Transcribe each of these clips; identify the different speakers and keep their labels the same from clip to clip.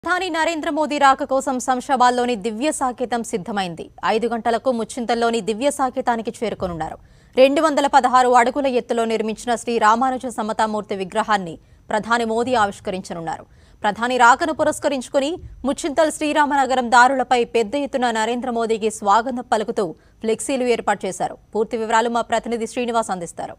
Speaker 1: ప్రధాని నరేంద్ర మోదీ రాక కోసం శంషాబాద్లోని దివ్య సాకేతం సిద్ధమైంది ఐదు గంటలకు ముచ్చింతల్లోని దివ్య సాకేతానికి చేరుకోనున్నారు రెండు వందల పదహారు అడుగుల ఎత్తులో నిర్మించిన శ్రీ రామానుజ సమతామూర్తి విగ్రహాన్ని ప్రధాని మోదీ ఆవిష్కరించనున్నారు ప్రధాని రాకను పురస్కరించుకుని ముచ్చింతల్ శ్రీరామనగరం దారులపై పెద్ద ఎత్తున నరేంద్ర మోదీకి స్వాగతం పలుకుతూ ఫ్లెక్సీలు ఏర్పాటు చేశారు పూర్తి వివరాలు మా ప్రతినిధి శ్రీనివాస్ అందిస్తారు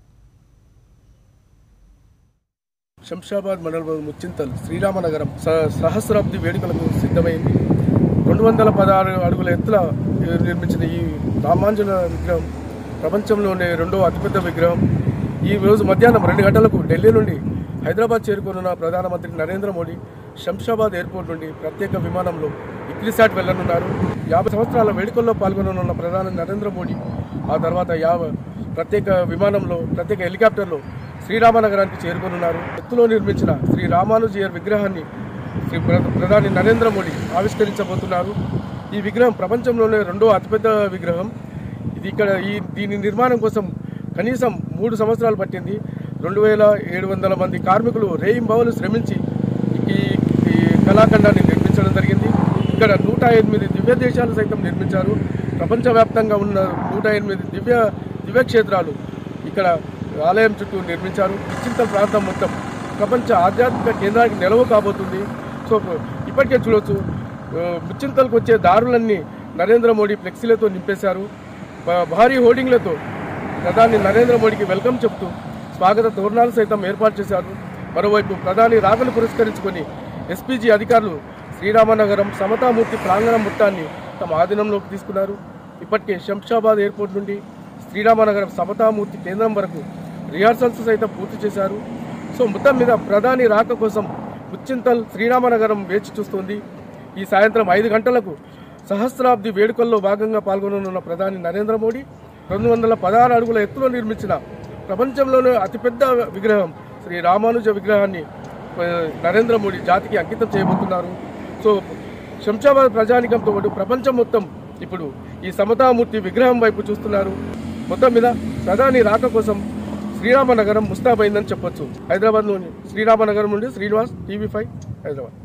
Speaker 2: శంషాబాద్ మండలం ముచ్చింతల్ శ్రీరామనగరం స- సహస్రాబ్ది వేడుకలకు సిద్ధమైంది రెండు వందల పదహారు అడుగుల ఎత్తుల నిర్మించిన ఈ రామాంజన విగ్రహం ప్రపంచంలోనే రెండో అతిపెద్ద విగ్రహం ఈ రోజు మధ్యాహ్నం రెండు గంటలకు ఢిల్లీ నుండి హైదరాబాద్ చేరుకున్న ప్రధానమంత్రి నరేంద్ర మోడీ శంషాబాద్ ఎయిర్పోర్ట్ నుండి ప్రత్యేక విమానంలో ఇక్రిసాట్ వెళ్లనున్నారు యాభై సంవత్సరాల వేడుకల్లో పాల్గొననున్న ప్రధాని నరేంద్ర మోడీ ఆ తర్వాత యాభై ప్రత్యేక విమానంలో ప్రత్యేక హెలికాప్టర్లో శ్రీరామనగరానికి చేరుకోనున్నారు ఎత్తులో నిర్మించిన శ్రీ రామానుజీయర్ విగ్రహాన్ని శ్రీ ప్ర- ప్రధాని నరేంద్ర మోడీ ఆవిష్కరించబోతున్నారు ఈ విగ్రహం ప్రపంచంలోనే రెండో అతిపెద్ద విగ్రహం ఇది ఇక్కడ ఈ దీని నిర్మాణం కోసం కనీసం మూడు సంవత్సరాలు పట్టింది రెండు వేల ఏడు వందల మంది కార్మికులు రేయింబవలు శ్రమించి ఈ ఈ కళాఖండాన్ని నిర్మించడం జరిగింది ఇక్కడ నూట ఎనిమిది దివ్య దేశాలు సైతం నిర్మించారు ప్రపంచవ్యాప్తంగా ఉన్న నూట ఎనిమిది దివ్య దివ్యక్షేత్రాలు ఇక్కడ ఆలయం చుట్టూ నిర్మించారు ఇచ్చింత ప్రాంతం మొత్తం ప్రపంచ ఆధ్యాత్మిక కేంద్రానికి నిలవ కాబోతుంది సో ఇప్పటికే చూడొచ్చు ఆ, ముచ్చింతలకు వచ్చే దారులన్నీ నరేంద్ర మోడీ ఫ్లెక్సీలతో నింపేశారు భా- భారీ హోర్డింగ్లతో ప్రధాని నరేంద్ర మోడీకి వెల్కమ్ చెప్తూ స్వాగత తోరణాలు సైతం ఏర్పాటు చేశారు మరోవైపు ప్రధాని రాకను పురస్కరించుకొని ఎస్పీజీ అధికారులు శ్రీరామనగరం సమతామూర్తి ప్రాంగణం మొత్తాన్ని తమ ఆధీనంలోకి తీసుకున్నారు ఇప్పటికే శంషాబాద్ ఎయిర్పోర్ట్ నుండి శ్రీరామనగరం సమతామూర్తి కేంద్రం వరకు రిహార్సల్స్ సైతం పూర్తి చేశారు సో మొత్తం మీద ప్రధాని రాక కోసం ముచ్చింతల్ శ్రీరామనగరం వేచి చూస్తుంది ఈ సాయంత్రం ఐదు గంటలకు సహస్రాబ్ది వేడుకల్లో భాగంగా పాల్గొననున్న ప్రధాని నరేంద్ర మోడీ రెండు వందల పదహారు అడుగుల ఎత్తులో నిర్మించిన ప్రపంచంలోనే అతిపెద్ద విగ్రహం శ్రీ రామానుజ విగ్రహాన్ని ఆ, నరేంద్ర మోడీ జాతికి అంకితం చేయబోతున్నారు సో శంషాబాద్ ప్రజానికంతో పాటు ప్రపంచం మొత్తం ఇప్పుడు ఈ సమతామూర్తి విగ్రహం వైపు చూస్తున్నారు మొత్తం మీద ప్రధాని రాక కోసం శ్రీరామనగరం ముస్తాబైందని చెప్పొచ్చు హైదరాబాద్లోని శ్రీరామనగరం నుండి శ్రీనివాస్ టీవీ ఫైవ్ హైదరాబాద్